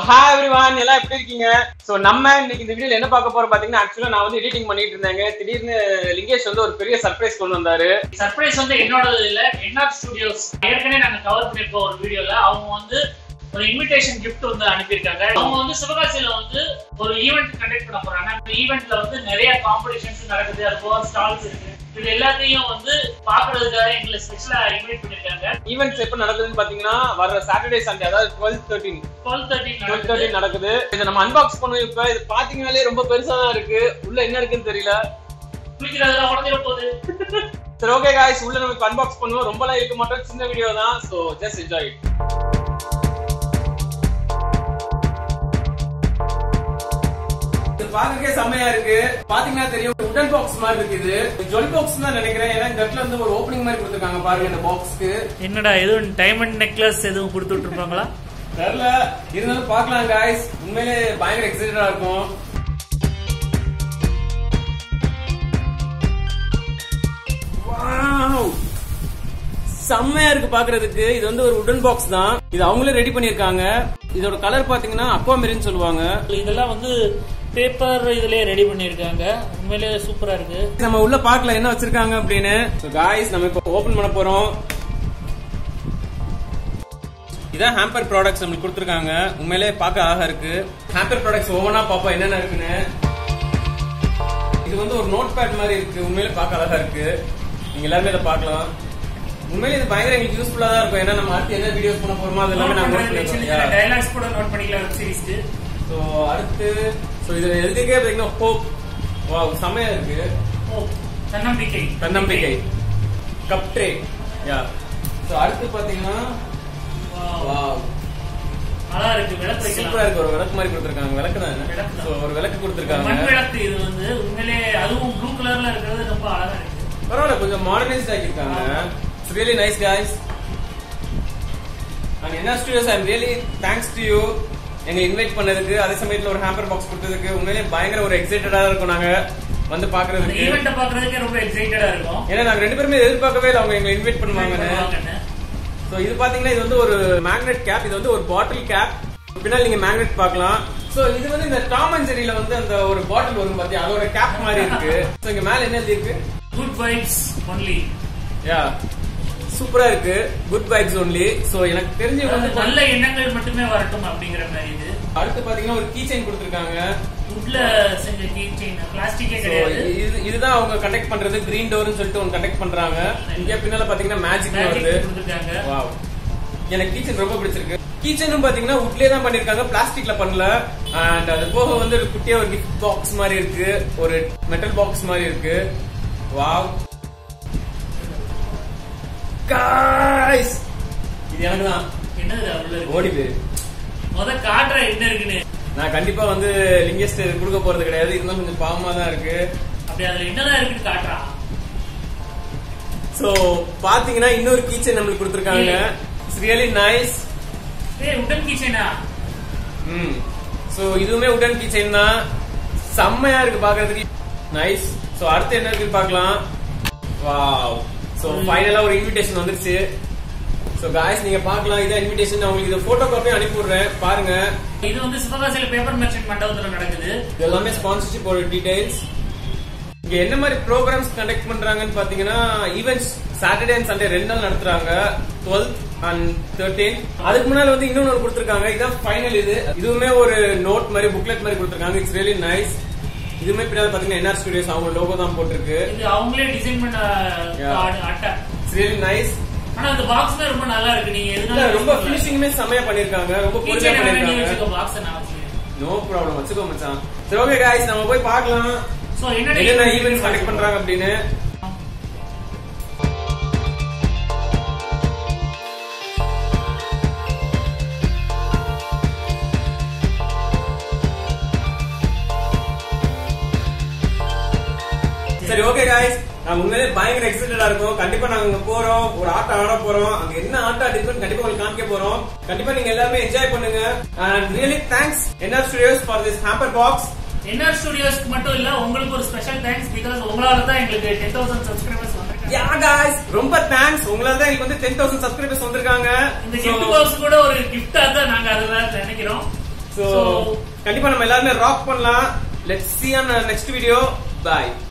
Hi everyone எல்லாம் எப்படி இருக்கீங்க சோ நம்ம இன்னைக்கு இந்த வீடியோல என்ன பார்க்க போறோம் பாத்தீங்கன்னா ஆக்சுவலா நான் வந்து எடிட்டிங் பண்ணிட்டு இருந்தேங்க திடீர்னு லிங்கேஷ் வந்து ஒரு பெரிய சர்ப்ரைஸ் கொண்டு வந்தாரு சர்ப்ரைஸ் வந்து என்னோடது இல்ல என்ஆர் ஸ்டுடியோஸ் ஏற்கனவே நாங்க கவர் பண்ணிருக்கோம் ஒரு வீடியோல அவங்க வந்து ஒரு இன்விடேஷன் gift வந்து அனுப்பியிருக்காங்க அவங்க வந்து சிவகாசியில வந்து ஒரு ஈவெண்ட் கண்டக்ட் பண்ண போறாங்க அந்த ஈவெண்ட்ல வந்து நிறைய காம்படிஷன்ஸ் நடக்குது அது ஸ்டால்ஸ் இருக்கு இது எல்லாத்தையும் வந்து பாக்குறதுக்காக எங்களை ஸ்பெஷலா இன்வைட் பண்ணிருக்காங்க ஈவெண்ட்ஸ் எப்ப நடக்குதுன்னு பாத்தீங்கன்னா வர சாட்டர்டே சண்டே அதாவது twelve thirteen twelve thirty twelve thirteen நடக்குது இதை நம்ம அன்பாக்ஸ் பண்ணுவோம் இப்ப இது பாத்தீங்கன்னாலே ரொம்ப பெருசா தான் இருக்கு உள்ள என்ன இருக்குன்னு தெரியல குளிக்கிறதுல உடஞ்சிட போகுது சரி ஓகே காய்ஸ் உள்ள நம்ம அன்பாக்ஸ் பண்ணுவோம் ரொம்பலாம் இருக்க மாட்டோம் சின்ன வீடியோ தான் சோ ஜஸ்ட் என்ஜாய் இது பாக்கறதுக்கே செம்மையா இருக்கு பாத்தீங்கன்னா தெரியும் உடன் பாக்ஸ் மாதிரி இருக்கு இது ஜுவல் பாக்ஸ் தான் நினைக்கிறேன் ஏன்னா இந்த இடத்துல வந்து ஒரு ஓப்பனிங் மாதிரி கொடுத்துருக்காங்க பாருங்க இந்த பாக்ஸ்க்கு என்னடா எதுவும் டைமண்ட் நெக்லஸ் எதுவும் கொடுத்துட்டு இருப்பாங்களா தெரியல இருந்தாலும் பார்க்கலாம் காய்ஸ் உண்மையிலே பயங்கர எக்ஸைட்டடா இருக்கும் Wow! செம்மையா இருக்கு பாக்குறதுக்கு இது வந்து ஒரு உடன் பாக்ஸ் தான் இது அவங்களே ரெடி பண்ணிருக்காங்க இதோட கலர் பாத்தீங்கன்னா அக்வா மெரின்னு சொல்லுவாங்க இதெல்லாம் வந்து பேப்பர் இதுலயே ரெடி பண்ணிருக்காங்க உண்மையிலேயே சூப்பரா இருக்கு நம்ம உள்ள பார்க்கல என்ன வச்சிருக்காங்க அப்படின்னு காய்ஸ் நம்ம இப்போ ஓபன் பண்ண போறோம் இதான் ஹேம்பர் ப்ராடக்ட்ஸ் நம்மளுக்கு கொடுத்துருக்காங்க உண்மையிலே பார்க்க அழகா இருக்கு ஹேம்பர் ப்ராடக்ட்ஸ் ஒவ்வொன்றா பார்ப்போம் என்னென்ன இருக்குன்னு இது வந்து ஒரு நோட் பேட் மாதிரி இருக்கு உண்மையிலே பார்க்க அழகா இருக்கு நீங்க எல்லாருமே இதை பார்க்கலாம் உண்மையிலே இது பயங்கர எங்களுக்கு யூஸ்ஃபுல்லா தான் இருக்கும் ஏன்னா நம்ம அடுத்து என்ன வீடியோஸ் பண்ண போறோமோ அது எல்லாமே நாங்க நோட் பண்ணிருக்கோம் டைலாக்ஸ் கூட நோட் பண்ணிக்கலாம் வெப் சீரிஸ்க்கு ஸோ அடுத்து ஸோ இது எழுதிக்கே பார்த்தீங்கன்னா ஹோப் வா செமையா இருக்கு ஓ தன்னம்பிக்கை தன்னம்பிக்கை கப் ட்ரே யா ஸோ அடுத்து பாத்தீங்கன்னா Wow. வாவ் நல்லா இருக்கு விளக்கு சூப்பரா வைக்கலாம் இருக்கு ஒரு விளக்கு மாதிரி கொடுத்துருக்காங்க விளக்கு தான் விளக்கு தான். ஸோ ஒரு விளக்கு மண் கொடுத்துருக்காங்க விளக்கு இது வந்து உண்மையிலே அதுவும் ப்ளூ கலர்ல இருக்கிறது ரொம்ப அழகா இருக்கு பரவாயில்ல கொஞ்சம் மாடர்னைஸ்ட் ஆக்கியிருக்காங்க it's really nice guys and என்ன studios I'm really thanks to you எங்களை இன்வைட் பண்ணதுக்கு அதே சமயத்துல ஒரு ஹேம்பர் பாக்ஸ் கொடுத்ததுக்கு உண்மையிலேயே பயங்கர ஒரு எக்ஸைட்டடா இருக்கும் நாங்க வந்து அந்த பாக்குறதுக்கு ஈவெண்ட்டை பாக்குறதுக்கே ரொம்ப எக்ஸைட்டடா இருக்கும் ஏன்னா நாங்க ரெண்டு பேருமே எதிர்பார்க்கவே இல்லை அவங்க எங்களை இன்வைட் பண்ணுவாங்கன்னு பண்ணுவாங்கன்னு. ஸோ இது பாத்தீங்கன்னா இது வந்து ஒரு மேக்னெட் கேப் இது வந்து ஒரு பாட்டில் கேப் பின்னாடி நீங்க மேக்னெட் பார்க்கலாம் சோ இது வந்து இந்த டாம் அண்ட் ஜெரியில வந்து அந்த ஒரு பாட்டில் வரும் பாத்தியா அதோட கேப் மாதிரி இருக்கு சோ இங்க மேல என்ன எழுதி இருக்கு குட் வைப்ஸ் ஒன்லி யா சூப்பரா இருக்கு குட் வைப்ஸ் ஒன்லி சோ எனக்கு தெரிஞ்சு வந்து நல்ல எண்ணங்கள் மட்டுமே வரட்டும் அப்படிங்கிற மாதிரி இது அடுத்து பாத்தீங்கன்னா ஒரு கீ செயின் கொடுத்துருக்காங்க வுட்ல செஞ்ச கீ செயின் பிளாஸ்டிக்கே So, கிடையாது இது இதுதான் அவங்க கண்டக்ட் பண்றது கிரீன் டோர்னு சொல்லிட்டு ஒன்று கண்டக்ட் பண்றாங்க இங்க பின்னால பாத்தீங்கன்னா மேஜிக் வருது மேஜிக் கொடுத்துருக்காங்க வாவ் எனக்கு கீச்சன் ரொம்ப பிடிச்சிருக்கு கீச்சனும் பாத்தீங்கன்னா உட்லயே தான் பண்ணிருக்காங்க பிளாஸ்டிக்ல பண்ணல அண்ட் அது போக வந்து ஒரு குட்டியா ஒரு கிஃப்ட் பாக்ஸ் மாதிரி இருக்கு ஒரு மெட்டல் பாக்ஸ் மாதிரி இருக்கு வாவ் காய்ஸ் இது எனக்கு தான் என்னது அவ்வளவு இருக்கு? ஓடி பேரு முத காட்டுற என்ன இருக்குன்னு நான் கண்டிப்பா வந்து லிங்கஸ்ட் கொடுக்க போறது கிடையாது இருந்தாலும் கொஞ்சம் பாவமா தான் இருக்கு அப்படி அதுல என்னதான் இருக்குன்னு காட்டுறான் சோ பாத்தீங்கன்னா இன்னொரு கீச்சன் நம்மளுக்கு கொடுத்துருக்காங்க இட்ஸ் ரியலி நைஸ் ஏய் உடன் கீ செயினா ம் சோ இதுவுமே உடன் கீ செயின் தான் செம்மையா இருக்கு பாக்குறதுக்கு நைஸ் சோ அடுத்து என்ன இருக்குன்னு பார்க்கலாம் வாவ் சோ ஃபைனலா ஒரு இன்விடேஷன் வந்துருச்சு சோ காய்ஸ் நீங்க பார்க்கலாம் இதான் இன்விடேஷன் நான் உங்களுக்கு இந்த போட்டோ காப்பியும் அனுப்பி விடுறேன் பாருங்க இது வந்து சிவகாசியில பேப்பர் மெர்ச்சன்ட் மண்டபத்துல நடக்குது இது எல்லாமே ஸ்பான்சர்ஷிப் ஒரு டீடைல்ஸ் இங்க என்ன மாதிரி ப்ரோக்ராம்ஸ் கண்டக்ட் பண்றாங்கன்னு பாத்தீங்கன்னா ஈவெண்ட்ஸ் சாட்டர்டே அண்ட் சண்டே ரெண்டு நாள் நடத்துறாங்க டுவெல்த் அண்ட் தேர்ட்டீன் அதுக்கு முன்னால வந்து இன்னொன்னு ஒரு கொடுத்துருக்காங்க இதான் ஃபைனல் இது இதுவுமே ஒரு நோட் மாதிரி புக்லெட் மாதிரி கொடுத்துருக்காங்க இட்ஸ் ரியலி நைஸ் இதுவுமே பின்னாடி பாத்தீங்கன்னா என்ஆர் ஸ்டுடியோஸ் அவங்க லோகோ தான் போட்டிருக்கு இது அவங்களே டிசைன் பண்ண Yeah. card, அட்டை இட்ஸ் ரியலி நைஸ் ஆனா அந்த பாக்ஸ் தான் ரொம்ப நல்லா இருக்கு நீங்க இல்ல எதுனால ரொம்ப பினிஷிங்குமே செம்மையா பண்ணிருக்காங்க ரொம்ப பொறுமையா பண்ணிருக்காங்க வச்சுக்கோ பாக்ஸ் நான் வச்சுக்கிறேன் நோ ப்ராப்ளம் வச்சுக்கோ மச்சான் சரி ஓகே காய்ஸ் நம்ம போய் பார்க்கலாம் சோ என்னென்ன என்னென்ன ஈவெண்ட்ஸ் கண்டக்ட் பண்றாங்க அப்படின்னு சரி ஓகே காய்ஸ் நான் உண்மையிலே பயங்கர எக்ஸைட்டடா இருக்கும் கண்டிப்பா நாங்க அங்க போறோம் ஒரு ஆட்டம் ஆட போறோம் அங்க என்ன ஆட்டம் ஆடிருக்கோம் கண்டிப்பா உங்களுக்கு காமிக்க போறோம் கண்டிப்பா நீங்க எல்லாருமே என்ஜாய் பண்ணுங்க and really thanks NR studios for this hamper box NR ஸ்டுடியோஸ்க்கு மட்டும் இல்ல உங்களுக்கு ஒரு ஸ்பெஷல் தேங்க்ஸ் பிகாஸ் உங்களால தான் எங்களுக்கு டென் தௌசண்ட் சப்ஸ்கிரைபர்ஸ் வந்திருக்காங்க யா காய்ஸ் ரொம்ப தேங்க்ஸ் உங்களால தான் எங்களுக்கு வந்து டென் தௌசண்ட் சப்ஸ்கிரைபர்ஸ் வந்திருக்காங்க இந்த So, கிஃப்ட் பாக்ஸ் கூட ஒரு கிஃப்டா தான் நாங்க அதெல்லாம் நினைக்கிறோம் சோ So- கண்டிப்பா நம்ம எல்லாருமே ராக் பண்ணலாம் let's see on next video by